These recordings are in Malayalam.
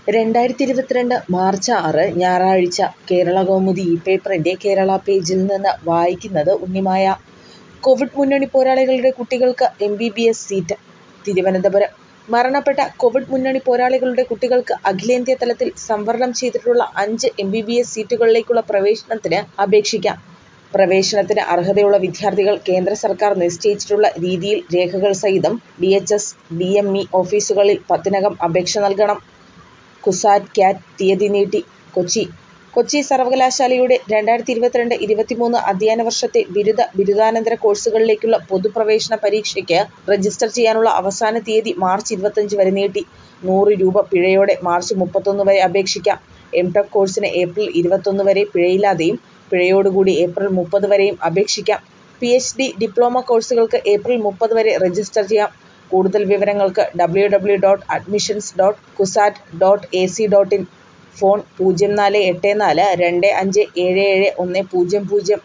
രണ്ടായിരത്തി ഇരുപത്തിരണ്ട് മാർച്ച് ആറ് ഞായറാഴ്ച കേരളകൗമുദി ഈ പേപ്പറിൻ്റെ കേരള പേജിൽ നിന്ന് വായിക്കുന്നത് ഉണ്ണിമായ. കോവിഡ് മുന്നണി പോരാളികളുടെ കുട്ടികൾക്ക് M B B S seat Thiruvananthapuram മരണപ്പെട്ട കോവിഡ് മുന്നണി പോരാളികളുടെ കുട്ടികൾക്ക് അഖിലേന്ത്യാ തലത്തിൽ സംവരണം ചെയ്തിട്ടുള്ള അഞ്ച് എം ബി ബി എസ് സീറ്റുകളിലേക്കുള്ള പ്രവേശനത്തിന് അപേക്ഷിക്കാം. പ്രവേശനത്തിന് അർഹതയുള്ള വിദ്യാർത്ഥികൾ കേന്ദ്ര സർക്കാർ നിശ്ചയിച്ചിട്ടുള്ള രീതിയിൽ രേഖകൾ സഹിതം D H S, D M E ഓഫീസുകളിൽ പത്തിനകം അപേക്ഷ നൽകണം. കുസാറ്റ് ക്യാറ്റ് തീയതി നീട്ടി കൊച്ചി കൊച്ചി സർവകലാശാലയുടെ രണ്ടായിരത്തി ഇരുപത്തിരണ്ട് ഇരുപത്തിമൂന്ന് അധ്യയന വർഷത്തെ ബിരുദ, ബിരുദാനന്തര കോഴ്സുകളിലേക്കുള്ള പൊതുപ്രവേശന പരീക്ഷയ്ക്ക് രജിസ്റ്റർ ചെയ്യാനുള്ള അവസാന തീയതി മാർച്ച് ഇരുപത്തഞ്ച് വരെ നീട്ടി. നൂറ് രൂപ പിഴയോടെ മാർച്ച് മുപ്പത്തൊന്ന് വരെ അപേക്ഷിക്കാം. എം ടെക് കോഴ്സിന് ഏപ്രിൽ ഇരുപത്തൊന്ന് വരെ പിഴയില്ലാതെയും പിഴയോടുകൂടി ഏപ്രിൽ മുപ്പത് വരെയും അപേക്ഷിക്കാം. പി എച്ച് ഡി, ഡിപ്ലോമ കോഴ്സുകൾക്ക് ഏപ്രിൽ മുപ്പത് വരെ രജിസ്റ്റർ ചെയ്യാം. കൂടുതൽ വിവരങ്ങൾക്ക് W W dot admissions dot CUSAT dot A C dot in phone പൂജ്യം നാല് എട്ട് നാല് രണ്ട് അഞ്ച് ഏഴ് ഏഴ് ഒന്ന് പൂജ്യം പൂജ്യം.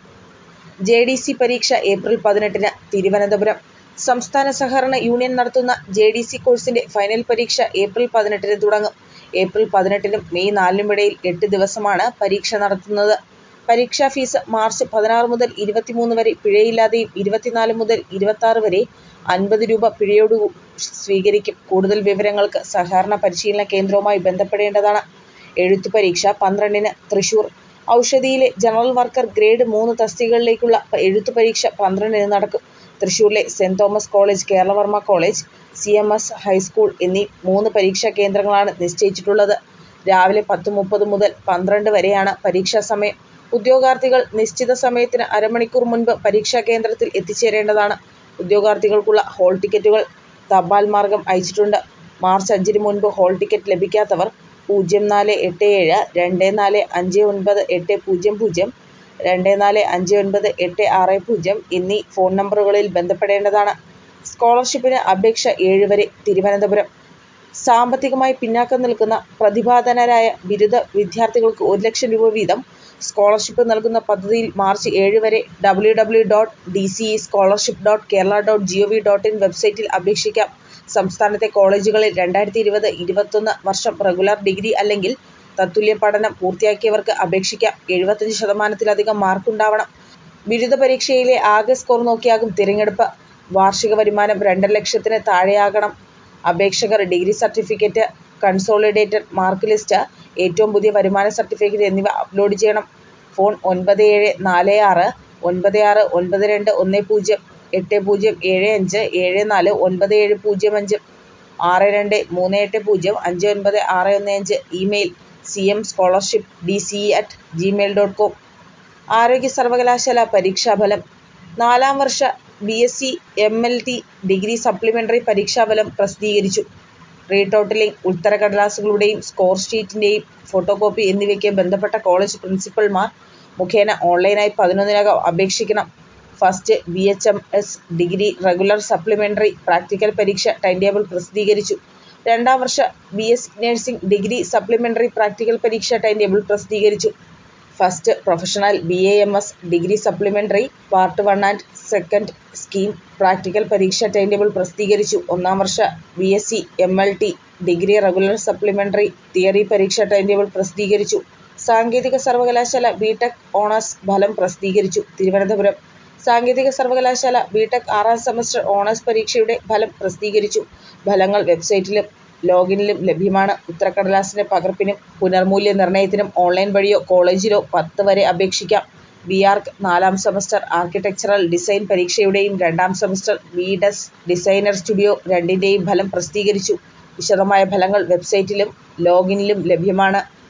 ജെ ഡി സി പരീക്ഷ ഏപ്രിൽ പതിനെട്ടിന് തിരുവനന്തപുരം സംസ്ഥാന സഹകരണ യൂണിയൻ നടത്തുന്ന ജെ ഡി സി കോഴ്സിന്റെ ഫൈനൽ പരീക്ഷ ഏപ്രിൽ പതിനെട്ടിന് തുടങ്ങും. ഏപ്രിൽ പതിനെട്ടിനും മെയ് നാലിനുമിടയിൽ എട്ട് ദിവസമാണ് പരീക്ഷ നടത്തുന്നത്. പരീക്ഷാ ഫീസ് മാർച്ച് പതിനാറ് മുതൽ ഇരുപത്തിമൂന്ന് വരെ പിഴയില്ലാതെയും ഇരുപത്തിനാല് മുതൽ ഇരുപത്താറ് വരെ അൻപത് രൂപ പിഴയോടും സ്വീകരിക്കും. കൂടുതൽ വിവരങ്ങൾക്ക് സഹകരണ പരിശീലന കേന്ദ്രവുമായി ബന്ധപ്പെടേണ്ടതാണ്. എഴുത്തുപരീക്ഷ പന്ത്രണ്ടിന് തൃശൂർ ഔഷധിയിലെ ജനറൽ വർക്കർ ഗ്രേഡ് മൂന്ന് തസ്തികകളിലേക്കുള്ള എഴുത്തുപരീക്ഷ പന്ത്രണ്ടിന് നടക്കും. തൃശൂരിലെ saint Thomas college, Keralavarma college, C M S high school എന്നീ മൂന്ന് പരീക്ഷാ കേന്ദ്രങ്ങളാണ് നിശ്ചയിച്ചിട്ടുള്ളത്. രാവിലെ പത്ത് മുപ്പത് മുതൽ പന്ത്രണ്ട് വരെയാണ് പരീക്ഷാസമയം. ഉദ്യോഗാർത്ഥികൾ നിശ്ചിത സമയത്തിന് അരമണിക്കൂർ മുൻപ് പരീക്ഷാ കേന്ദ്രത്തിൽ എത്തിച്ചേരേണ്ടതാണ്. ഉദ്യോഗാർത്ഥികൾക്കുള്ള ഹാൾ ടിക്കറ്റുകൾ തപാൽ മാർഗം അയച്ചിട്ടുണ്ട്. മാർച്ച് അഞ്ചിന് മുൻപ് ഹാൾ ടിക്കറ്റ് ലഭിക്കാത്തവർ പൂജ്യം നാല് എട്ട് ഏഴ് രണ്ട് നാല് അഞ്ച് ഒൻപത് എട്ട് പൂജ്യം പൂജ്യം, രണ്ട് നാല് അഞ്ച് ഒൻപത് എട്ട് ആറ് പൂജ്യം എന്നീ ഫോൺ നമ്പറുകളിൽ ബന്ധപ്പെടേണ്ടതാണ്. സ്കോളർഷിപ്പിന് അപേക്ഷ ഏഴ് വരെ തിരുവനന്തപുരം സാമ്പത്തികമായി പിന്നാക്കം നിൽക്കുന്ന പ്രതിഭാധനരായ ബിരുദ വിദ്യാർത്ഥികൾക്ക് ഒരു ലക്ഷം രൂപ വീതം സ്കോളർഷിപ്പ് നൽകുന്ന പദ്ധതിയിൽ മാർച്ച് ഏഴ് വരെ W W dot D C E scholarship dot Kerala dot G O V dot in വെബ്സൈറ്റിൽ അപേക്ഷിക്കാം. സംസ്ഥാനത്തെ കോളേജുകളിൽ രണ്ടായിരത്തി ഇരുപത് ഇരുപത്തൊന്ന് വർഷം റെഗുലർ ഡിഗ്രി അല്ലെങ്കിൽ തത്തുല്യ പഠനം പൂർത്തിയാക്കിയവർക്ക് അപേക്ഷിക്കാം. എഴുപത്തഞ്ച് ശതമാനത്തിലധികം മാർക്കുണ്ടാവണം. ബിരുദ പരീക്ഷയിലെ ആകെ സ്കോർ നോക്കിയാകും തിരഞ്ഞെടുപ്പ്. വാർഷിക വരുമാനം രണ്ടര ലക്ഷത്തിന് താഴെയാകണം. അപേക്ഷകർ degree certificate, consolidated mark list, ഏറ്റവും പുതിയ വരുമാന സർട്ടിഫിക്കറ്റ് എന്നിവ അപ്ലോഡ് ചെയ്യണം. ഫോൺ ഒൻപത് ഏഴ് നാല് ആറ് ഒൻപത് ആറ് ഒൻപത് രണ്ട് ഒന്ന് പൂജ്യം, എട്ട് പൂജ്യം ഏഴ് അഞ്ച് ഏഴ് നാല് ഒൻപത് ഏഴ് പൂജ്യം അഞ്ച്, ആറ് രണ്ട് മൂന്ന് എട്ട് പൂജ്യം അഞ്ച് ഒൻപത് ആറ് ഒന്ന് അഞ്ച്. Email C M scholarship D C E at Gmail dot com. ആരോഗ്യ സർവകലാശാല പരീക്ഷാഫലം നാലാം വർഷ B S C M L T degree supplementary പരീക്ഷാഫലം പ്രസിദ്ധീകരിച്ചു. റീടോട്ടലിംഗ് ഉത്തരക്കടലാസുകളുടെയും സ്കോർ ഷീറ്റിന്റെയും ഫോട്ടോകോപ്പി എന്നിവയ്ക്ക് ബന്ധപ്പെട്ട കോളേജ് പ്രിൻസിപ്പൽമാർ മുഖേന ഓൺലൈനായി പതിനൊന്നിനകം അപേക്ഷിക്കണം. First B H M S degree regular supplementary practical പരീക്ഷ ടൈംടേബിൾ പ്രസിദ്ധീകരിച്ചു. രണ്ടാം വർഷ B S C nursing degree supplementary practical പരീക്ഷ ടൈംടേബിൾ പ്രസിദ്ധീകരിച്ചു. First professional B A M S degree supplementary part one and second scheme practical പരീക്ഷ ടൈംടേബിൾ പ്രസിദ്ധീകരിച്ചു. ഒന്നാം വർഷ B S C M L T degree regular supplementary theory പരീക്ഷ ടൈംടേബിൾ പ്രസിദ്ധീകരിച്ചു. സാങ്കേതിക സർവകലാശാല ബി ടെക് ഓണേഴ്സ് ഫലം പ്രസിദ്ധീകരിച്ചു. തിരുവനന്തപുരം സാങ്കേതിക സർവകലാശാല ബി ടെക് ആറാം സെമസ്റ്റർ ഓണേഴ്സ് പരീക്ഷയുടെ ഫലം പ്രസിദ്ധീകരിച്ചു. ഫലങ്ങൾ വെബ്സൈറ്റിലും ലോഗിനിലും ലഭ്യമാണ്. ഉത്തരക്കടലാസിന്റെ പകർപ്പിനും പുനർമൂല്യ നിർണയത്തിനും ഓൺലൈൻ വഴിയോ കോളേജിലോ പത്ത് വരെ അപേക്ഷിക്കാം. ബി ആർക്ക് നാലാം സെമസ്റ്റർ ആർക്കിടെക്ചറൽ ഡിസൈൻ പരീക്ഷയുടെയും രണ്ടാം semester B Des designer studio രണ്ടിന്റെയും ഫലം പ്രസിദ്ധീകരിച്ചു. വിശദമായ ഫലങ്ങൾ വെബ്സൈറ്റിലും ലോഗിനിലും ലഭ്യമാണ്.